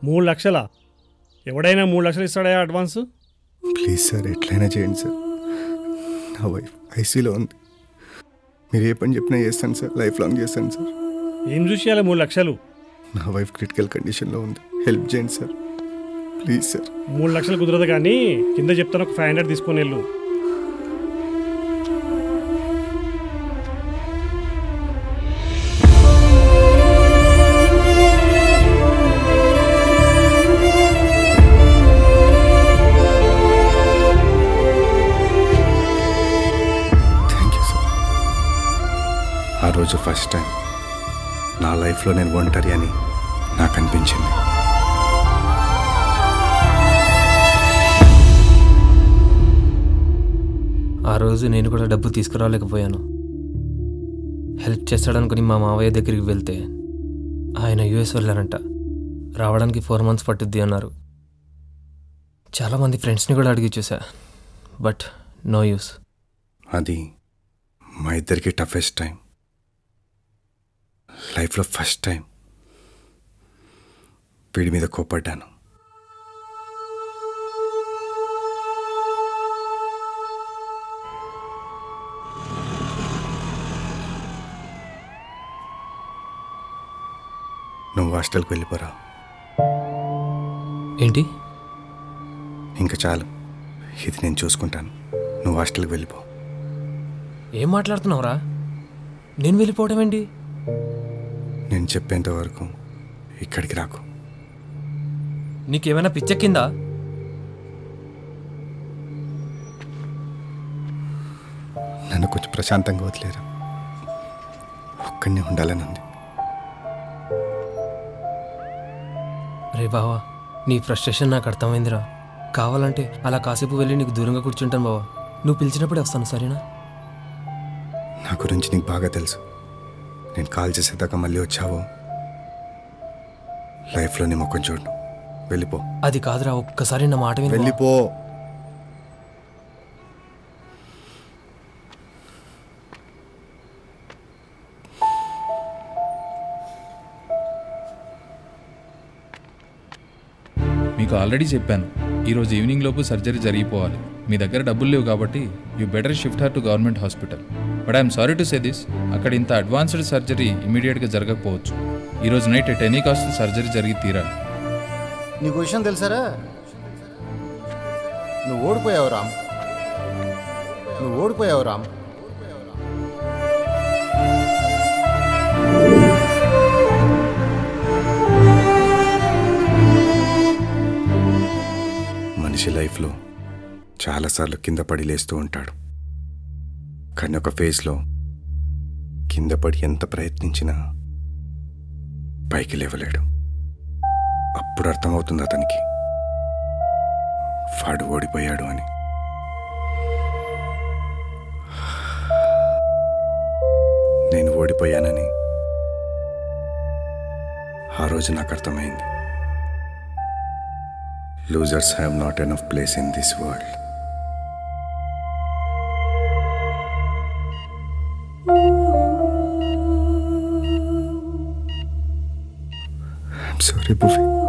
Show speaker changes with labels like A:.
A: మూడు లక్షలా ఎవడైనా మూడు లక్షలు ఇస్తాడా అడ్వాన్స్
B: ప్లీజ్ సార్ ఎట్లయినా చేయండి సార్ నా వైఫ్ ఐసీలో ఉంది మీరు ఏ పని చెప్పినా చేస్తాను సార్ లైఫ్ లాంగ్ చేస్తాను సార్
A: ఏం చూసేయాలి మూడు లక్షలు
B: నా వైఫ్ క్రిటికల్ కండిషన్లో ఉంది హెల్ప్ చేయండి సార్ ప్లీజ్ సార్
A: మూడు లక్షలు కుదరదు కానీ కింద చెప్తాను ఒక ఫైవ్ హండ్రెడ్ తీసుకొని వెళ్ళు
B: థ్యాంక్ యూ సార్ ఆ రోజు ఫస్ట్ టైం నా లైఫ్లో నేను ఒంటరి అని నాకు అనిపించింది
C: ఆ రోజు నేను కూడా డబ్బు తీసుకురాలేకపోయాను హెల్ప్ చేస్తాడనుకుని మా మావయ్య దగ్గరికి వెళ్తే ఆయన యుఎస్ వెళ్ళారంట రావడానికి ఫోర్ మంత్స్ పట్టుద్ది అన్నారు చాలామంది ఫ్రెండ్స్ని కూడా అడిగి చూసా బట్ నో యూస్
B: అది మా ఇద్దరికి టఫెస్ట్ టైం లైఫ్లో ఫస్ట్ టైం వీడి మీద కోపడ్డాను నువ్వు హాస్టల్కి వెళ్ళిపోరా
C: ఏంటి
B: ఇంకా చాలు ఇది నేను చూసుకుంటాను నువ్వు హాస్టల్కి వెళ్ళిపో
C: ఏం మాట్లాడుతున్నావురా నేను వెళ్ళిపోవడం ఏంటి
B: నేను చెప్పేంత వరకు ఇక్కడికి రాకు
C: నీకేమైనా పిచ్చెక్కిందా
B: నన్ను కొంచెం ప్రశాంతంగా వదిలేరు ఒక్కడినే ఉండాలని ఉంది
C: రే బావా నీ ఫ్రస్ట్రేషన్ నాకు అర్థమైందిరా కావాలంటే అలా కాసేపు వెళ్ళి నీకు దూరంగా కూర్చుంటాను బావా నువ్వు పిలిచినప్పుడే వస్తాను సరేనా
B: నా గురించి నీకు బాగా తెలుసు నేను కాల్ చేసేదాకా మళ్ళీ వచ్చావో లైఫ్లో నీ ముఖం చూడు వెళ్ళిపో
C: అది కాదురా ఒక్కసారి నా మాట విను బావ.
B: వెళ్ళిపో
D: మీకు ఆల్రెడీ చెప్పాను ఈరోజు ఈవినింగ్ లోపు సర్జరీ జరిగిపోవాలి మీ దగ్గర డబ్బులు లేవు కాబట్టి you better shift her to government hospital but I'm sorry to say this అక్కడ ఇంత అడ్వాన్స్డ్ సర్జరీ ఇమీడియట్గా జరగకపోవచ్చు ఈరోజు night at any cost surgery జరిగి తీరాలి
E: నీకు విషయం తెలుసారా నువ్వు ఓడిపోయావు రామ్ నువ్వు ఓడిపోయావు రామ్
B: మనిషి లైఫ్లో చాలాసార్లు కింద పడి లేస్తూ ఉంటాడు కానీ ఒక ఫేజ్లో కింద పడి ఎంత ప్రయత్నించినా పైకి లేవలేడు అప్పుడు అర్థమవుతుంది అతనికి వాడు ఓడిపోయాడు అని నేను ఓడిపోయానని ఆ రోజు నాకు అర్థమైంది losers have not enough place in this world I'm sorry బుఫీ